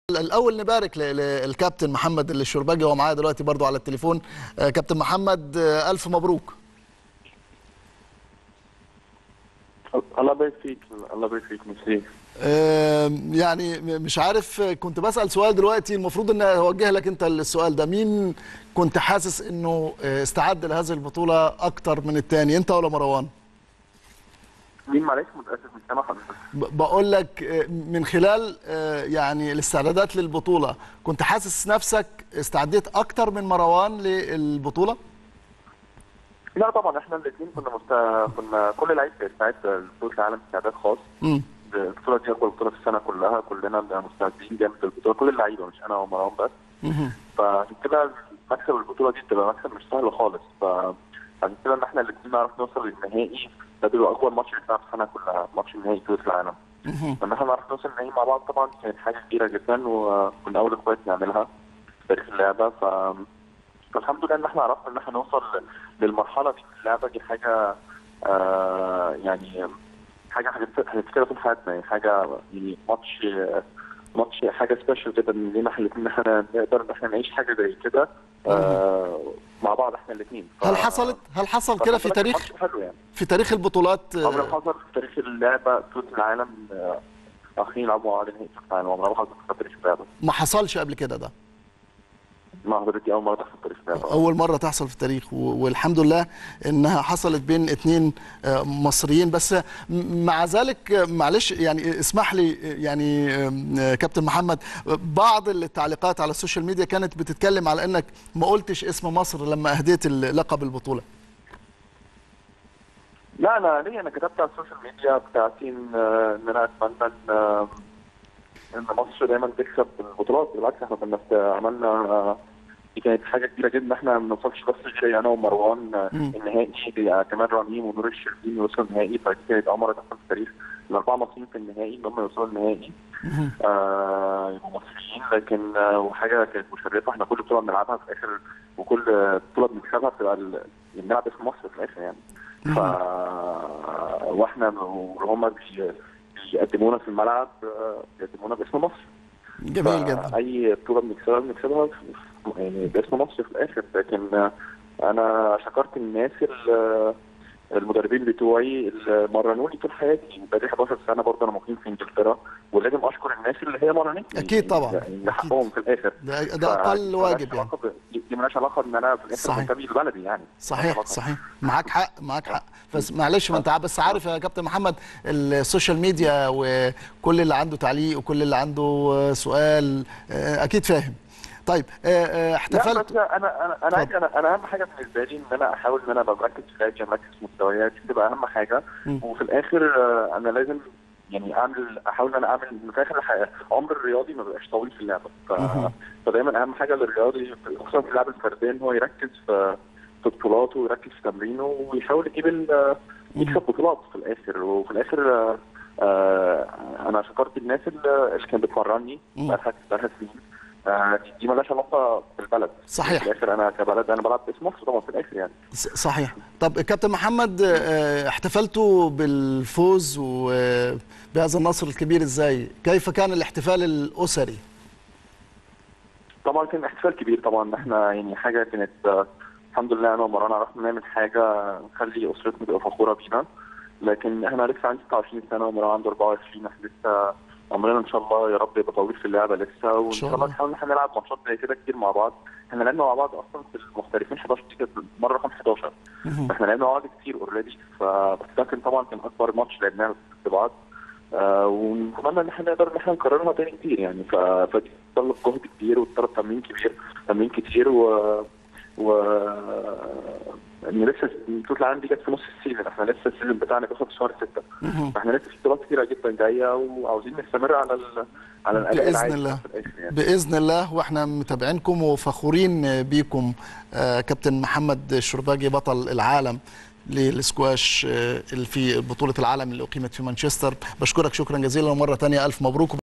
الاول نبارك ل- للكابتن محمد الشرباجي هو معايا دلوقتي برضو على التليفون آه، كابتن محمد آه، الف مبروك الله يبارك فيك الله يبارك فيك ميرسي آه، يعني م- مش عارف آه، كنت بسال سؤال دلوقتي المفروض ان اوجه لك انت السؤال ده مين كنت حاسس انه آه، استعد لهذه البطوله اكتر من الثاني انت ولا مروان مين معلش متاسف مش سامع حضرتك ب- بقول لك آه، من خلال آه، يعني الاستعدادات للبطوله كنت حاسس نفسك استعديت اكتر من مروان للبطوله لا طبعا احنا الاثنين كنا مست... كنا كل لعيب بيستعد لبطوله العالم استعداد خاص امم البطوله دي اكبر بطوله في السنه كلها كلنا بنبقى مستعدين جامد للبطوله كل اللعيبه مش انا ومروان بس مهم. فعشان كده مكسب البطوله دي بتبقى مكسب مش سهل خالص فعشان كده ان احنا الاثنين نعرف نوصل للنهائي ده بيبقى اكبر ماتش بتاعنا في السنه كلها ماتش النهائي بطوله العالم مهم. ان احنا نعرف نوصل النهائي مع بعض طبعا كانت حاجه كبيره جدا وكنا اول اخوات نعملها في تاريخ اللعبه ف فالحمد لله ان احنا عرفنا ان احنا نوصل للمرحله دي في اللعبه دي حاجه آه يعني حاجه هنفت- هنفتكرها طول حياتنا يعني حاجه يعني ماتش ماتش حاجه سبيشال جدا لينا احنا الاثنين ان احنا نقدر ان احنا نعيش حاجه زي كده آه مع بعض احنا الاثنين هل حصلت هل حصل كده في تاريخ حلو يعني في تاريخ البطولات آه، عمر ما حصل في تاريخ اللعبه بطوله العالم آه، اخرين يلعبوا مع بعض نهائي كاس العالم عمرها ما حصلت في تاريخ اللعبه ما حصلش قبل كده ده ما حضرتك دي اول مره تحصل في تاريخ اللعبه اول مره تحصل في التاريخ و- والحمد لله انها حصلت بين اتنين آه، مصريين بس م- مع ذلك آه، معلش يعني اسمح لي آه، يعني آه، كابتن محمد آه، بعض التعليقات على السوشيال ميديا كانت بتتكلم على انك ما قلتش اسم مصر لما اهديت لقب البطوله لا انا ليه انا كتبت على السوشيال ميديا بتاعتي ان آه، ان انا اتمنى ان آه، ان مصر دايما تكسب البطولات بالعكس احنا كنا في- عملنا آه، دي كانت حاجه كبيره جدا ان احنا ما نوصلش بس غير انا ومروان آه، مم. النهائي دي، آه، كمان رميم ونور الشربيني وصلوا النهائي فدي كانت اول مره تحصل في التاريخ الاربعه مصريين في النهائي ان هم يوصلوا النهائي مهم. آه، يبقوا مصريين لكن آه، وحاجه كانت مشرفه احنا كل بطوله بنلعبها في الاخر وكل آه، بطوله بنكسبها بتبقى ال- بنلعب اسم مصر في الاخر يعني ف واحنا وهم بي- بيقدمونا في الملعب آه، بيقدمونا باسم مصر جميل جدا اي بطوله بنكسبها بنكسبها في- في- يعني باسم مصر في الاخر لكن آه، انا شكرت الناس ال- المدربين بتوعي اللي مرنوني طول حياتي بقالي 11 سنه برضه انا مقيم في انجلترا ولازم اشكر الناس اللي هي مرنتني أكيد طبعا. يعني ده حقهم في الاخر ده, ده اقل واجب يعني يعني دي مالهاش علاقه ان انا في الاخر صحيح. منتمي لبلدي يعني صحيح صحيح معاك حق معاك حق بس معلش ما انت عا- بس عارف يا كابتن محمد السوشيال ميديا وكل اللي عنده تعليق وكل اللي عنده آه، سؤال آه، اكيد فاهم طيب آه، آه، لا احتفلت بس انا انا انا اتفضل. عايز- انا انا اهم حاجه بالنسبه لي ان انا احاول ان انا ابقى مركز في لعبي مركز في مستويات دي تبقى اهم حاجه مم. وفي الاخر آه، انا لازم يعني اعمل احاول ان انا اعمل في الاخر الح- عمر الرياضي ما بيبقاش طويل في اللعبه ف... مهم. فدايما اهم حاجه للرياضي خصوصا في اللعبه الفرديه ان هو يركز في في بطولاته ويركز في تمرينه ويحاول يجيب ال- يكسب بطولات في الاخر وفي الاخر آه، آه، انا شكرت الناس اللي اللي كانت بتمرني مم. بقالها بقالها سنين آه، دي- دي مالهاش علاقه بالبلد صحيح. في الاخر انا كبلد انا بلعب باسم مصر طبعا في الاخر يعني ص- صحيح طب كابتن محمد آه، احتفلتوا بالفوز وبهذا النصر الكبير ازاي كيف كان الاحتفال الاسري طبعا كان احتفال كبير طبعا احنا يعني حاجه كانت آه، الحمد لله انا ومرانا عرفنا نعمل حاجه نخلي اسرتنا تبقى فخوره بينا لكن احنا لسه عندي 26 سنه ومرانا عنده 24 احنا لسه عمرنا ان شاء الله يا رب يبقى طويل في اللعبه لسه وان شاء شاء الله الله. نحاول ان احنا نلعب ماتشات زي كده كتير مع بعض احنا لعبنا مع بعض اصلا في المحترفين 11 دي كانت مره رقم 11 مهم. احنا لعبنا مع بعض كتير اوريدي فبس ده كان طبعا كان اكبر ماتش لعبناه في بعض آه ونتمنى ان احنا نقدر ان احنا نكررها تاني كتير يعني ف... فدي تطلب جهد كبير وتطلب تمرين كبير تمرين كتير و و ان لسه بطوله العالم دي جت في نص السيزون احنا لسه السيزون بتاعنا بيخلص في شهر 6 مهم. فاحنا لسه في بطولات كتيره جدا جايه وعاوزين نستمر على ال... على الاداء بإذن العالي الله. في الآخر يعني. باذن الله واحنا متابعينكم وفخورين بيكم آه، كابتن محمد الشرباجي بطل العالم للسكواش آه، اللي في بطوله العالم اللي اقيمت في مانشستر بشكرك شكرا جزيلا ومره ثانيه الف مبروك